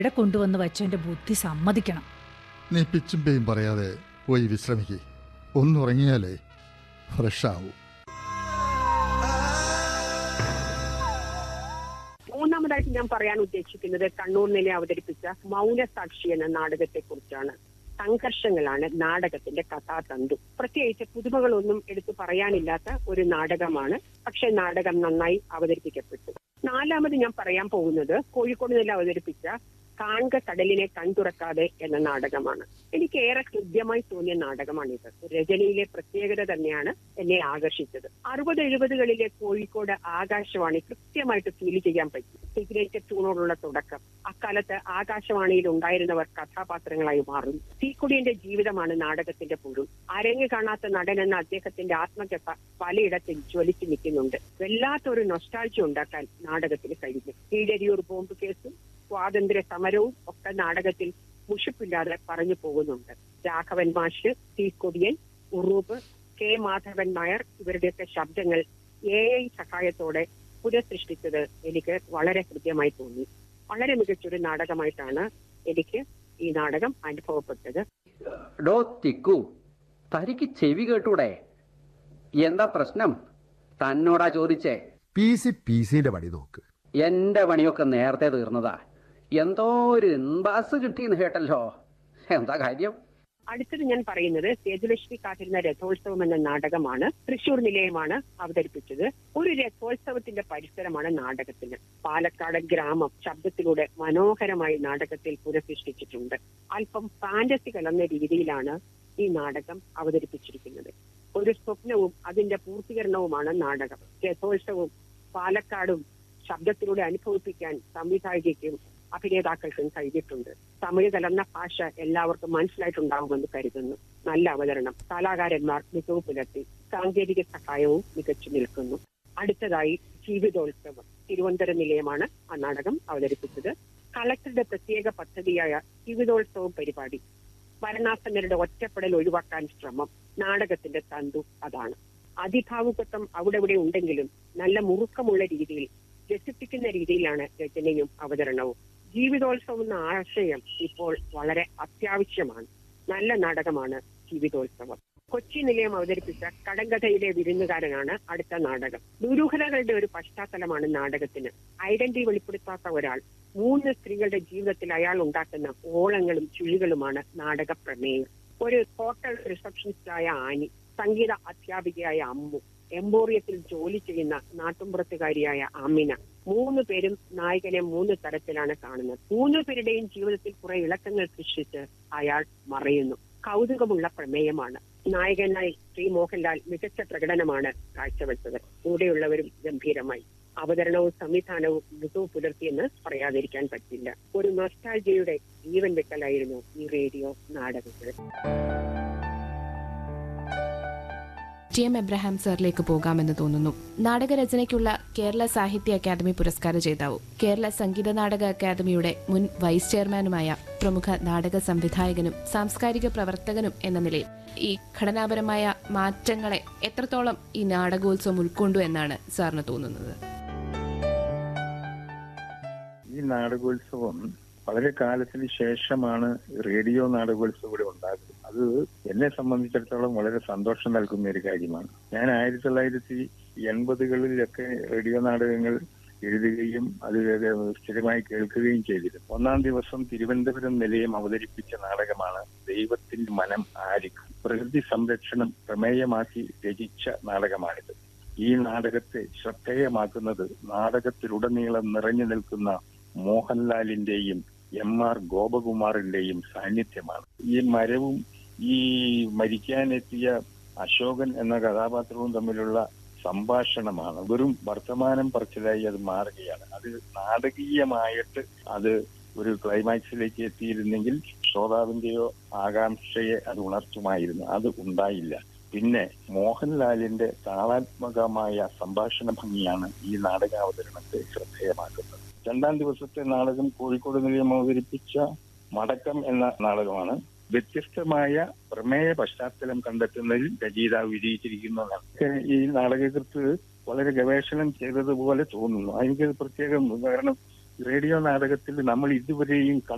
ഇവിടെ കൊണ്ടുവന്ന് വച്ചവന്റെ ബുദ്ധി സമ്മതിക്കണം നീ പിച്ചും പേയും പറയാതെ പോയി വിശ്രമിക്കേ ഒന്നുറങ്ങിയാലേ ഫ്രഷ് ആവൂ മൂന്നാമതായിട്ട് ഞാൻ പറയാൻ ഉദ്ദേശിക്കുന്നത് കണ്ണൂർ നില അവതരിപ്പിച്ച മൗനസാക്ഷി എന്ന നാടകത്തെ കുറിച്ചാണ് സംഘർഷങ്ങളാണ് നാടകത്തിന്റെ കഥാതന്തു പ്രത്യേകിച്ച് പുതുമകളൊന്നും എടുത്തു പറയാനില്ലാത്ത ഒരു നാടകമാണ് പക്ഷെ നാടകം നന്നായി അവതരിപ്പിക്കപ്പെട്ടു നാലാമത് ഞാൻ പറയാൻ പോകുന്നത് കോഴിക്കോട് നില അവതരിപ്പിച്ച കാൺക കടലിനെ കൺതുറക്കാതെ എന്ന നാടകമാണ് എനിക്ക് ഏറെ ഹൃദ്യമായി തോന്നിയ നാടകമാണിത് രചനയിലെ പ്രത്യേകത തന്നെയാണ് എന്നെ ആകർഷിച്ചത് അറുപത് എഴുപതുകളിലെ കോഴിക്കോട് ആകാശവാണി കൃത്യമായിട്ട് ഫീൽ ചെയ്യാൻ പറ്റി സിഗ്നേച്ചർ ട്യൂണോടുള്ള തുടക്കം അക്കാലത്ത് ആകാശവാണിയിൽ ഉണ്ടായിരുന്നവർ കഥാപാത്രങ്ങളായി മാറും തീക്കുടിയന്റെ ജീവിതമാണ് നാടകത്തിന്റെ പൊരുൾ അരങ്ങ് കാണാത്ത നടൻ എന്ന അദ്ദേഹത്തിന്റെ ആത്മകഥ പലയിടത്തിൽ ജ്വലിച്ചു നിൽക്കുന്നുണ്ട് വല്ലാത്തൊരു നൊസ്റ്റാൾജി ഉണ്ടാക്കാൻ നാടകത്തിന് കഴിഞ്ഞു കീഴരിയൂർ ബോംബ് കേസും സ്വാതന്ത്ര്യ സമരവും ഒക്കെ നാടകത്തിൽ മുഷിപ്പില്ലാതെ പറഞ്ഞു പോകുന്നുണ്ട് രാഘവൻ മാഷ് തീക്കൊടിയൻ ഉറൂബ് കെ മാധവൻ നായർ ഇവരുടെയൊക്കെ ശബ്ദങ്ങൾ എ ഐ സഹായത്തോടെ പുനഃസൃഷ്ടിച്ചത് എനിക്ക് വളരെ ഹൃദ്യമായി തോന്നി വളരെ മികച്ചൊരു നാടകമായിട്ടാണ് എനിക്ക് ഈ നാടകം അനുഭവപ്പെട്ടത് ഡോ തിക്കു തനിക്ക് ചെവി കേട്ടൂടെ എന്താ പ്രശ്നം തന്നോടാ ചോദിച്ചേ പി സി പി സിന്റെ പണി നോക്ക് എന്റെ പണിയൊക്കെ നേരത്തെ തീർന്നതാ എന്തോ ഒരു ഇൻബാസ് കിട്ടിയെന്ന് കേട്ടല്ലോ എന്താ കാര്യം അടുത്തത് ഞാൻ പറയുന്നത് സേതുലക്ഷ്മി കാത്തിരുന്ന രഥോത്സവം എന്ന നാടകമാണ് തൃശൂർ നിലയമാണ് അവതരിപ്പിച്ചത് ഒരു രഥോത്സവത്തിന്റെ പരിസരമാണ് നാടകത്തിന് പാലക്കാട് ഗ്രാമം ശബ്ദത്തിലൂടെ മനോഹരമായി നാടകത്തിൽ പുനഃസൃഷ്ടിച്ചിട്ടുണ്ട് അല്പം ഫാന്റസി കലർന്ന രീതിയിലാണ് ഈ നാടകം അവതരിപ്പിച്ചിരിക്കുന്നത് ഒരു സ്വപ്നവും അതിന്റെ പൂർത്തീകരണവുമാണ് നാടകം രഥോത്സവവും പാലക്കാടും ശബ്ദത്തിലൂടെ അനുഭവിപ്പിക്കാൻ സംവിധായകയ്ക്കും അഭിനേതാക്കൾക്കും കഴിഞ്ഞിട്ടുണ്ട് തമിഴ് കലർന്ന ഭാഷ എല്ലാവർക്കും മനസ്സിലായിട്ടുണ്ടാവുമെന്ന് കരുതുന്നു നല്ല അവതരണം കലാകാരന്മാർ മികവ് പുലർത്തി സാങ്കേതിക സഹായവും മികച്ചു നിൽക്കുന്നു അടുത്തതായി ജീവിതോത്സവം തിരുവനന്തപുരം നിലയമാണ് ആ നാടകം അവതരിപ്പിച്ചത് കളക്ടറുടെ പ്രത്യേക പദ്ധതിയായ ജീവിതോത്സവം പരിപാടി മരണാസന്നരുടെ ഒറ്റപ്പെടൽ ഒഴിവാക്കാൻ ശ്രമം നാടകത്തിന്റെ തന്തു അതാണ് അതിഭാവുകത്വം അവിടെ ഇവിടെ ഉണ്ടെങ്കിലും നല്ല മുറുക്കമുള്ള രീതിയിൽ രസിപ്പിക്കുന്ന രീതിയിലാണ് രചനയും അവതരണവും ജീവിതോത്സവം എന്ന ആശയം ഇപ്പോൾ വളരെ അത്യാവശ്യമാണ് നല്ല നാടകമാണ് ജീവിതോത്സവം കൊച്ചി നിലയം അവതരിപ്പിച്ച കടങ്കഥയിലെ വിരുന്നുകാരനാണ് അടുത്ത നാടകം ദുരൂഹതകളുടെ ഒരു പശ്ചാത്തലമാണ് നാടകത്തിന് ഐഡന്റിറ്റി വെളിപ്പെടുത്താത്ത ഒരാൾ മൂന്ന് സ്ത്രീകളുടെ ജീവിതത്തിൽ അയാൾ ഉണ്ടാക്കുന്ന ഓളങ്ങളും ചുഴികളുമാണ് നാടക പ്രമേയം ഒരു ഹോട്ടൽ റിസപ്ഷനിസ്റ്റായ ആനി സംഗീത അധ്യാപികയായ അമ്മു എംബോറിയത്തിൽ ജോലി ചെയ്യുന്ന നാട്ടുമ്പുറത്തുകാരിയായ അമിന മൂന്ന് പേരും നായകനെ മൂന്ന് തരത്തിലാണ് കാണുന്നത് മൂന്ന് പേരുടെയും ജീവിതത്തിൽ കുറെ ഇളക്കങ്ങൾ സൃഷ്ടിച്ച് അയാൾ മറയുന്നു കൗതുകമുള്ള പ്രമേയമാണ് നായകനായി ശ്രീ മോഹൻലാൽ മികച്ച പ്രകടനമാണ് കാഴ്ചവെച്ചത് കൂടെയുള്ളവരും ഗംഭീരമായി അവതരണവും സംവിധാനവും മികവ് പുലർത്തിയെന്ന് പറയാതിരിക്കാൻ പറ്റില്ല ഒരു നൊസ്റ്റാൾജിയുടെ ജീവൻ വെക്കലായിരുന്നു ഈ റേഡിയോ നാടകങ്ങൾ ടി എം എബ്രഹാം സാറിലേക്ക് പോകാമെന്ന് തോന്നുന്നു നാടകരചനയ്ക്കുള്ള കേരള സാഹിത്യ അക്കാദമി പുരസ്കാര ജേതാവും കേരള സംഗീത നാടക അക്കാദമിയുടെ മുൻ വൈസ് ചെയർമാനുമായ പ്രമുഖ നാടക സംവിധായകനും സാംസ്കാരിക പ്രവർത്തകനും എന്ന നിലയിൽ ഈ ഘടനാപരമായ മാറ്റങ്ങളെ എത്രത്തോളം ഈ നാടകോത്സവം ഉൾക്കൊണ്ടു എന്നാണ് സാറിന് തോന്നുന്നത് ഈ നാടകോത്സവം വളരെ കാലത്തിന് ശേഷമാണ് റേഡിയോ നാടകോത്സവം ഇവിടെ ഉണ്ടാകുന്നത് അത് എന്നെ സംബന്ധിച്ചിടത്തോളം വളരെ സന്തോഷം നൽകുന്ന ഒരു കാര്യമാണ് ഞാൻ ആയിരത്തി തൊള്ളായിരത്തി എൺപതുകളിലൊക്കെ റേഡിയോ നാടകങ്ങൾ എഴുതുകയും അത് സ്ഥിരമായി കേൾക്കുകയും ചെയ്തിരുന്നു ഒന്നാം ദിവസം തിരുവനന്തപുരം നിലയം അവതരിപ്പിച്ച നാടകമാണ് ദൈവത്തിന്റെ മനം ആരിക്കും പ്രകൃതി സംരക്ഷണം പ്രമേയമാക്കി രചിച്ച നാടകമാണിത് ഈ നാടകത്തെ ശ്രദ്ധേയമാക്കുന്നത് നാടകത്തിലുടനീളം നിറഞ്ഞു നിൽക്കുന്ന മോഹൻലാലിന്റെയും എം ആർ ഗോപകുമാറിന്റെയും സാന്നിധ്യമാണ് ഈ മരവും ഈ മരിക്കാനെത്തിയ അശോകൻ എന്ന കഥാപാത്രവും തമ്മിലുള്ള സംഭാഷണമാണ് വെറും വർത്തമാനം പറച്ചിലായി അത് മാറുകയാണ് അത് നാടകീയമായിട്ട് അത് ഒരു ക്ലൈമാക്സിലേക്ക് എത്തിയിരുന്നെങ്കിൽ ശ്രോതാവിന്റെയോ ആകാംക്ഷയെ അത് ഉണർത്തുമായിരുന്നു അത് ഉണ്ടായില്ല പിന്നെ മോഹൻലാലിന്റെ താളാത്മകമായ സംഭാഷണ ഭംഗിയാണ് ഈ നാടകാവതരണത്തെ ശ്രദ്ധേയമാക്കുന്നത് രണ്ടാം ദിവസത്തെ നാടകം കോഴിക്കോട് നിലയം അവതരിപ്പിച്ച മടക്കം എന്ന നാടകമാണ് വ്യത്യസ്തമായ പ്രമേയ പശ്ചാത്തലം കണ്ടെത്തുന്നതിൽ രചയിതാവ് വിജയിച്ചിരിക്കുന്നതാണ് ഈ നാടകകൃത്ത് വളരെ ഗവേഷണം ചെയ്തതുപോലെ തോന്നുന്നു എനിക്ക് പ്രത്യേകം കാരണം റേഡിയോ നാടകത്തിൽ നമ്മൾ ഇതുവരെയും